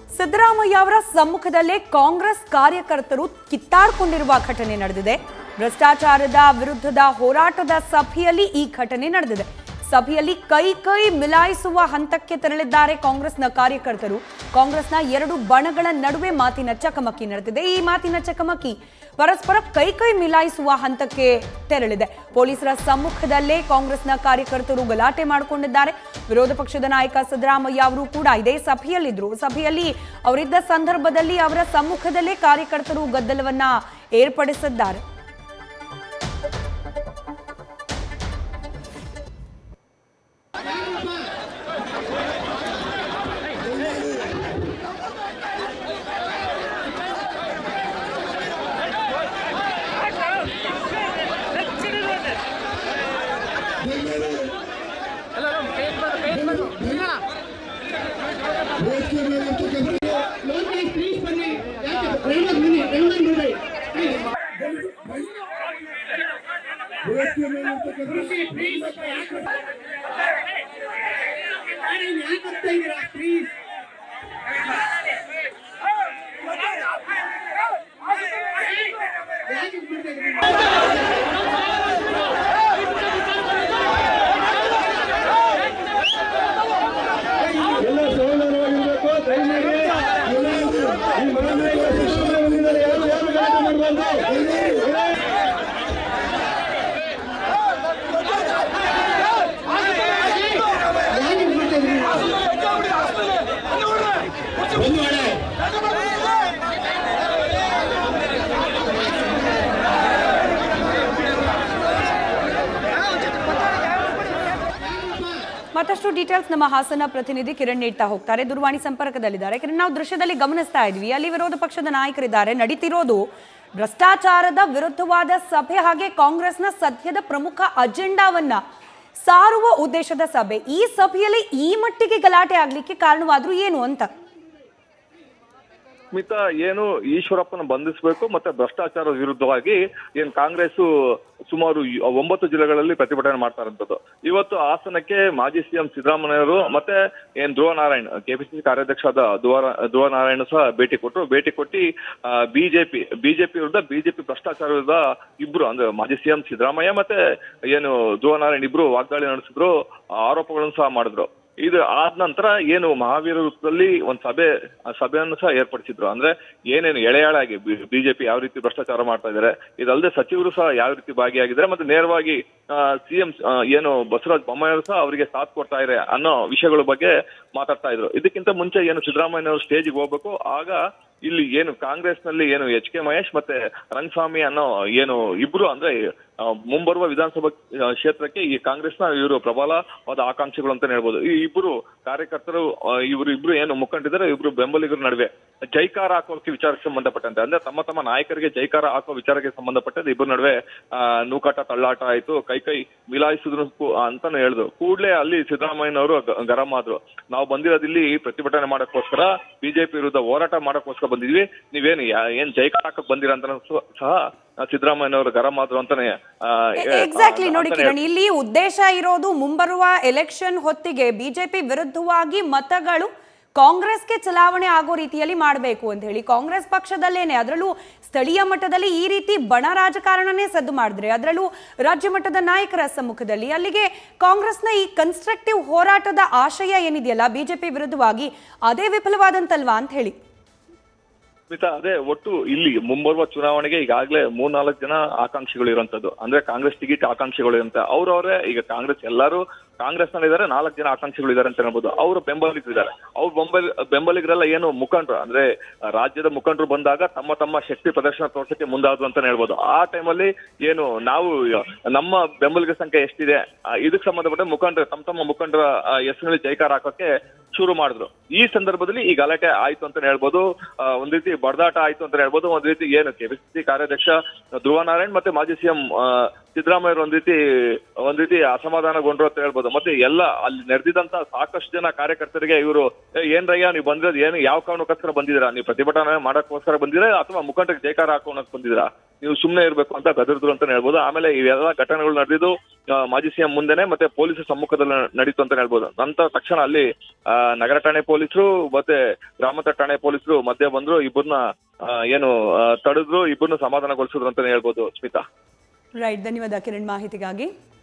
ಸಿದ್ದರಾಮಯ್ಯ ಅವರ ಸಮ್ಮುಖದಲ್ಲೇ ಕಾಂಗ್ರೆಸ್ ಕಾರ್ಯಕರ್ತರು ಕಿತ್ತಾಡ್ಕೊಂಡಿರುವ ಘಟನೆ ನಡೆದಿದೆ ಭ್ರಷ್ಟಾಚಾರದ ವಿರುದ್ಧದ ಹೋರಾಟದ ಸಭೆಯಲ್ಲಿ ಈ ಘಟನೆ ನಡೆದಿದೆ ಸಭೆಯಲ್ಲಿ ಕೈ ಕೈ ಮಿಲಾಯಿಸುವ ಹಂತಕ್ಕೆ ತೆರಳಿದ್ದಾರೆ ಕಾಂಗ್ರೆಸ್ನ ಕಾರ್ಯಕರ್ತರು ಕಾಂಗ್ರೆಸ್ನ ಎರಡು ಬಣಗಳ ನಡುವೆ ಮಾತಿನ ಚಕಮಕಿ ನಡೆದಿದೆ ಈ ಮಾತಿನ ಚಕಮಕಿ ಪರಸ್ಪರ ಕೈ ಕೈ ಮಿಲಾಯಿಸುವ ಹಂತಕ್ಕೆ ತೆರಳಿದೆ ಪೊಲೀಸರ ಸಮ್ಮುಖದಲ್ಲೇ ಕಾಂಗ್ರೆಸ್ನ ಕಾರ್ಯಕರ್ತರು ಗಲಾಟೆ ಮಾಡಿಕೊಂಡಿದ್ದಾರೆ ವಿರೋಧ ಪಕ್ಷದ ನಾಯಕ ಸಿದ್ದರಾಮಯ್ಯ ಅವರು ಕೂಡ ಇದೇ ಸಭೆಯಲ್ಲಿದ್ರು ಸಭೆಯಲ್ಲಿ ಅವರಿದ್ದ ಸಂದರ್ಭದಲ್ಲಿ ಅವರ ಸಮ್ಮುಖದಲ್ಲೇ ಕಾರ್ಯಕರ್ತರು ಗದ್ದಲವನ್ನ ಏರ್ಪಡಿಸಿದ್ದಾರೆ ಲೋಕೇಶ್ ಪ್ಲೀಸ್ ಬನ್ನಿ ಯಾಕೆ ರೆಹಮಾನ್ ಬನ್ನಿ ರೆಹಮಾನ್ ಬಿಡ್ಬೇಡಿ ಪ್ಲೀಸ್ ಕೃಷಿ ಪ್ಲೀಸ್ ಯಾಕೆ ಯಾಕೆ ಹೋಗ್ತಾ ಇದ್ದೀರಾ ಪ್ಲೀಸ್ ಯಾಕೆ ಬಿಡ್ತಾ ಇದ್ದೀರಾ ಎಲ್ಲ ಸಹೋದರವಾಗಿರ್ಬೇಕು ದಯಮಾಡಿ ಈ ಮಹಾನಾಯಕ ಶಿಕ್ಷಣ ಬಂದಿದ್ದಾರೆ ಯಾರು ಯಾರು ಗಲಾಟೆ ಮಾಡಬಾರ್ದು ಯಾಕೆ ಬಿಡ್ತಾ ಇದ್ದೀರಾ ಒಂದು ವೇಳೆ ಮತ್ತಷ್ಟು ಡೀಟೇಲ್ಸ್ ನಮ್ಮ ಹಾಸನ ಪ್ರತಿನಿಧಿ ಕಿರಣ್ ನೀಡ್ತಾ ಹೋಗ್ತಾರೆ ದೂರವಾಣಿ ಸಂಪರ್ಕದಲ್ಲಿದ್ದಾರೆ ಕಿರಣ್ ನಾವು ದೃಶ್ಯದಲ್ಲಿ ಗಮನಿಸ್ತಾ ಇದ್ವಿ ಅಲ್ಲಿ ವಿರೋಧ ಪಕ್ಷದ ನಾಯಕರಿದ್ದಾರೆ ನಡೀತಿರೋದು ಭ್ರಷ್ಟಾಚಾರದ ವಿರುದ್ಧವಾದ ಸಭೆ ಹಾಗೆ ಕಾಂಗ್ರೆಸ್ನ ಸದ್ಯದ ಪ್ರಮುಖ ಅಜೆಂಡಾವನ್ನ ಸಾರುವ ಉದ್ದೇಶದ ಸಭೆ ಈ ಸಭೆಯಲ್ಲಿ ಈ ಮಟ್ಟಿಗೆ ಗಲಾಟೆ ಆಗ್ಲಿಕ್ಕೆ ಕಾರಣವಾದ್ರೂ ಏನು ಅಂತ ಸ್ಮಿತಾ ಏನು ಈಶ್ವರಪ್ಪನ ಬಂಧಿಸಬೇಕು ಮತ್ತೆ ಭ್ರಷ್ಟಾಚಾರದ ವಿರುದ್ಧವಾಗಿ ಏನ್ ಕಾಂಗ್ರೆಸ್ ಸುಮಾರು ಈ- ಒಂಬತ್ತು ಜಿಲ್ಲೆಗಳಲ್ಲಿ ಪ್ರತಿಭಟನೆ ಮಾಡ್ತಾರಂತದ್ದು ಇವತ್ತು ಹಾಸನಕ್ಕೆ ಮಾಜಿ ಸಿಎಂ ಸಿದ್ದರಾಮಯ್ಯವರು ಮತ್ತೆ ಏನ್ ಧ್ರುವ ನಾರಾಯಣ್ ಕೆಪಿಸಿಸಿ ಕಾರ್ಯಾಧ್ಯಕ್ಷರಾದ ಧ್ರುವ ಧ್ರುವ ನಾರಾಯಣ್ ಸಹ ಭೇಟಿ ಕೊಟ್ಟರು ಭೇಟಿ ಕೊಟ್ಟು ಬಿಜೆಪಿ ಬಿಜೆಪಿ ವಿರುದ್ಧ ಬಿಜೆಪಿ ಭ್ರಷ್ಟಾಚಾರ ವಿರುದ್ಧ ಇಬ್ರು ಅಂದ್ರೆ ಮಾಜಿ ಸಿಎಂ ಸಿದ್ದರಾಮಯ್ಯ ಮತ್ತೆ ಏನು ಧ್ರುವ ನಾರಾಯಣ್ ಇಬ್ರು ವಾಗ್ದಾಳಿ ನಡೆಸಿದ್ರು ಆರೋಪಗಳನ್ನು ಸಹ ಮಾಡಿದ್ರು ಇದು ಆದ ನಂತರ ಏನು ಮಹಾವೀರ ವೃತ್ತದಲ್ಲಿ ಒಂದು ಸಭೆ ಆ ಸಭೆಯನ್ನು ಸಹ ಏರ್ಪಡಿಸಿದ್ರು ಅಂದ್ರೆ ಏನೇನು ಎಳೆ ಎಳೆಯಾಗಿ ಬಿಜೆಪಿ ಯಾವ ರೀತಿ ಭ್ರಷ್ಟಾಚಾರ ಮಾಡ್ತಾ ಇದ್ದಾರೆ ಇದಲ್ಲದೆ ಸಚಿವರು ಸಹ ಯಾವ ರೀತಿ ಭಾಗಿಯಾಗಿದ್ದಾರೆ ಮತ್ತೆ ನೇರವಾಗಿ ಸಿಎಂ ಏನು ಬಸವರಾಜ ಬೊಮ್ಮಾಯಿ ಸಹ ಅವರಿಗೆ ಸಾಥ್ ಕೊಡ್ತಾ ಇದ್ದಾರೆ ಅನ್ನೋ ವಿಷಯಗಳ ಬಗ್ಗೆ ಮಾತಾಡ್ತಾ ಇದ್ರು ಇದಕ್ಕಿಂತ ಮುಂಚೆ ಏನು ಸಿದ್ದರಾಮಯ್ಯ ಅವರು ಸ್ಟೇಜ್ಗೆ ಹೋಗ್ಬೇಕು ಆಗ ಇಲ್ಲಿ ಏನು ಕಾಂಗ್ರೆಸ್ ನಲ್ಲಿ ಏನು ಎಚ್ ಕೆ ಮಹೇಶ್ ಮತ್ತೆ ರಂಗಸ್ವಾಮಿ ಅನ್ನೋ ಏನು ಇಬ್ರು ಅಂದ್ರೆ ಆ, ಮುಂಬರುವ ವಿಧಾನಸಭಾ ಆ, ಕ್ಷೇತ್ರಕ್ಕೆ ಈ ಕಾಂಗ್ರೆಸ್ನ ಇವರು ಪ್ರಬಲವಾದ ಆಕಾಂಕ್ಷಿಗಳು ಅಂತ ಹೇಳ್ಬೋದು ಈ ಇಬ್ರು ಕಾರ್ಯಕರ್ತರು ಆ, ಇವರು ಇಬ್ರು ಏನು ಮುಖಂಡಿದ್ದಾರೆ ಇಬ್ರು ಬೆಂಬಲಿಗರ ನಡುವೆ ಜೈಕಾರ ಹಾಕೋಕೆ ವಿಚಾರಕ್ಕೆ ಸಂಬಂಧಪಟ್ಟಂತೆ ಅಂದ್ರೆ ತಮ್ಮ ತಮ್ಮ ನಾಯಕರಿಗೆ ಜೈಕಾರ ಹಾಕೋ ವಿಚಾರಕ್ಕೆ ಸಂಬಂಧಪಟ್ಟಂತೆ ಇಬ್ಬರ ನಡುವೆ ಆ, ನೂಕಾಟ ತಳ್ಳಾಟ ಆಯ್ತು ಕೈ ಕೈ ಮಿಲಾಯಿಸಿದ್ರು ಕು- ಅಂತಾನು ಹೇಳಿದ್ರು ಕೂಡಲೇ ಅಲ್ಲಿ ಸಿದ್ದರಾಮಯ್ಯನವರು ಗ- ಗರಂ ಆದ್ರು ನಾವು ಬಂದಿರೋದು ಇಲ್ಲಿ ಪ್ರತಿಭಟನೆ ಮಾಡಕ್ಕೋಸ್ಕರ ಬಿಜೆಪಿ ವಿರುದ್ಧ ಹೋರಾಟ ಮಾಡಕ್ಕೋಸ್ಕರ ಬಂದಿದ್ವಿ ನೀವೇನು ಯಾ- ಏನ್ ಜೈಕಾರ ಹಾಕಕ್ ಬಂದಿರ ಅಂತ ಸಹ ಸಿದ್ದರಾಮಯ್ಯನವರು ಗರಂ ಆದ್ರು ಅಂತಾನೆ ಆ, ಏ- ಎಕ್ಸಾಕ್ಟ್ಲಿ ನೋಡಿ ಅಂತಾನೆ ಕಿರಣ್ ಇಲ್ಲಿ ಉದ್ದೇಶ ಇರೋದು ಮುಂಬರುವ ಎಲೆಕ್ಷನ್ ಹೊತ್ತಿಗೆ ಬಿಜೆಪಿ ವಿರುದ್ಧವಾಗಿ ಮತಗಳು ಕಾಂಗ್ರೆಸ್ಗೆ ಚಲಾವಣೆ ಆಗೋ ರೀತಿಯಲ್ಲಿ ಮಾಡಬೇಕು ಅಂತ ಹೇಳಿ ಕಾಂಗ್ರೆಸ್ ಪಕ್ಷದಲ್ಲೇನೆ ಅದರಲ್ಲೂ ಸ್ಥಳೀಯ ಮಟ್ಟದಲ್ಲಿ ಈ ರೀತಿ ಬಣ ರಾಜಕಾರಣನೇ ಸದ್ದು ಮಾಡಿದ್ರೆ ಅದರಲ್ಲೂ ರಾಜ್ಯ ಮಟ್ಟದ ನಾಯಕರ ಸಮ್ಮುಖದಲ್ಲಿ ಅಲ್ಲಿಗೆ ಕಾಂಗ್ರೆಸ್ನ ಈ ಕನ್ಸ್ಟ್ರಕ್ಟಿವ್ ಹೋರಾಟದ ಆಶಯ ಏನಿದೆಯಲ್ಲ ಬಿಜೆಪಿ ವಿರುದ್ಧವಾಗಿ ಅದೇ ವಿಫಲವಾದಂತಲ್ವಾ ಅಂತ ಹೇಳಿ ಸ್ಮಿತಾ ಅದೇ ಒಟ್ಟು ಇಲ್ಲಿ ಮುಂಬರುವ ಚುನಾವಣೆಗೆ ಈಗಾಗಲೇ ಮೂರ್ನಾಲ್ಕು ಜನ ಆಕಾಂಕ್ಷಿಗಳು ಇರುವಂತದ್ದು ಅಂದ್ರೆ ಕಾಂಗ್ರೆಸ್ ಟಿಕೆಟ್ ಆಕಾಂಕ್ಷಿಗಳು ಇರಂತ ಅವ್ರವ್ರೆ ಈಗ ಕಾಂಗ್ರೆಸ್ ಎಲ್ಲರೂ ಕಾಂಗ್ರೆಸ್ ನಲ್ಲಿ ಇದಾರೆ ನಾಲ್ಕು ಜನ ಆಕಾಂಕ್ಷಿಗಳು ಇದಾರೆ ಅಂತ ಹೇಳ್ಬೋದು ಅವ್ರ ಬೆಂಬಲಿಗರು ಇದ್ದಾರೆ ಅವ್ರ ಬೆಂಬಲ ಬೆಂಬಲಿಗರೆಲ್ಲ ಏನು ಮುಖಂಡರು ಅಂದ್ರೆ ರಾಜ್ಯದ ಮುಖಂಡರು ಬಂದಾಗ ತಮ್ಮ ತಮ್ಮ ಶಕ್ತಿ ಪ್ರದರ್ಶನ ತೋರ್ಸಕ್ಕೆ ಮುಂದಾದ್ರು ಅಂತ ಹೇಳ್ಬೋದು ಆ ಟೈಮಲ್ಲಿ ಏನು ನಾವು ನಮ್ಮ ಬೆಂಬಲಿಗರ ಸಂಖ್ಯೆ ಎಷ್ಟಿದೆ ಆ, ಇದಕ್ಕೆ ಸಂಬಂಧಪಟ್ಟ ಮುಖಂಡರು ತಮ್ಮ ತಮ್ಮ ಮುಖಂಡರ ಆ, ಹೆಸರಿನಲ್ಲಿ ಜೈಕಾರ ಹಾಕೋಕೆ ಶುರು ಮಾಡಿದ್ರು ಈ ಸಂದರ್ಭದಲ್ಲಿ ಈ ಗಲಾಟೆ ಆಯ್ತು ಅಂತ ಹೇಳ್ಬೋದು ಆ, ಒಂದ್ ರೀತಿ ಬಡದಾಟ ಆಯ್ತು ಅಂತ ಹೇಳ್ಬೋದು ಒಂದ್ ರೀತಿ ಏನು ಕೆಪಿಸಿಸಿ ಕಾರ್ಯಾಧ್ಯಕ್ಷ ಧ್ರುವ ನಾರಾಯಣ್ ಮತ್ತೆ ಮಾಜಿ ಸಿಎಂ ಸಿದ್ದರಾಮಯ್ಯ ಒಂದ್ ರೀತಿ ಒಂದ್ ರೀತಿ ಅಸಮಾಧಾನಗೊಂಡ್ರು ಅಂತ ಹೇಳ್ಬೋದು ಮತ್ತೆ ಎಲ್ಲ ಅಲ್ಲಿ ನಡೆದಿದಂತ ಸಾಕಷ್ಟು ಜನ ಕಾರ್ಯಕರ್ತರಿಗೆ ಇವರು ಏನ್ರಯ್ಯ ನೀವು ಬಂದಿರೋದು ಏನು ಯಾವ ಕಾರಣಕ್ಕೋಸ್ಕರ ಬಂದಿದ್ದೀರಾ ನೀವು ಪ್ರತಿಭಟನೆ ಮಾಡಕ್ಕೋಸ್ಕರ ಬಂದಿರಾ ಅಥವಾ ಮುಖಂಡರಿಗೆ ಜೈಕಾರ ಹಾಕೋಣಕ್ ಬಂದಿದ್ದೀರಾ ನೀವು ಸುಮ್ಮನೆ ಇರಬೇಕು ಅಂತ ಗದರಿದ್ರು ಅಂತ ಹೇಳ್ಬೋದು ಆಮೇಲೆ ಇವೆಲ್ಲ ಘಟನೆಗಳು ನಡೆದಿದ್ದು ಆ, ಮಾಜಿ ಸಿಎಂ ಮುಂದೆನೆ ಮತ್ತೆ ಪೊಲೀಸರ ಸಮ್ಮುಖದಲ್ಲಿ ನಡೀತು ಅಂತ ಹೇಳ್ಬೋದು ನಂತರ ತಕ್ಷಣ ಅಲ್ಲಿ ಆ, ನಗರ ಠಾಣೆ ಪೊಲೀಸರು ಮತ್ತೆ ಗ್ರಾಮಾಂತರ ಠಾಣೆ ಪೊಲೀಸರು ಮಧ್ಯೆ ಬಂದ್ರು ಇಬ್ಬರನ್ನ ಏನು ಆ, ತಡೆದ್ರು ಇಬ್ಬರನ್ನ ಸಮಾಧಾನಗೊಳಿಸಿದ್ರು ಅಂತಾನೆ ಹೇಳ್ಬೋದು ಸ್ಮಿತಾ ರೈಟ್ ಧನ್ಯವಾದ ಕಿರಣ್ ಮಾಹಿತಿಗಾಗಿ